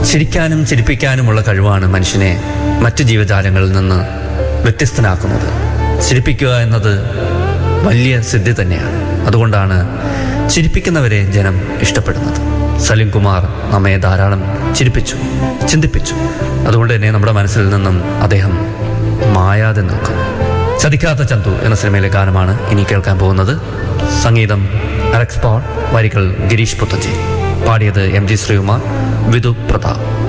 ചിരിക്കാനും ചിരിപ്പിക്കാനുമുള്ള കഴിവാണ് മനുഷ്യനെ മറ്റു ജീവജാലങ്ങളിൽ നിന്ന് വ്യത്യസ്തനാക്കുന്നത് ചിരിപ്പിക്കുക എന്നത് വലിയ സിദ്ധി തന്നെയാണ് അതുകൊണ്ടാണ് ചിരിപ്പിക്കുന്നവരെ ജനം ഇഷ്ടപ്പെടുന്നത് സലിം കുമാർ നമ്മെ ധാരാളം ചിരിപ്പിച്ചു ചിന്തിപ്പിച്ചു അതുകൊണ്ട് തന്നെ നമ്മുടെ മനസ്സിൽ നിന്നും അദ്ദേഹം മായാതെ നിൽക്കുന്നു ചതിക്കാത്ത ചന്തു എന്ന സിനിമയിലെ ഗാനമാണ് ഇനി കേൾക്കാൻ പോകുന്നത് സംഗീതം അലക്സ് പോൾ വരികൾ ഗിരീഷ് പുത്തഞ്ചേരി പാടിയത് എം ജി ശ്രീകുമാർ വിധു പ്രതാപ്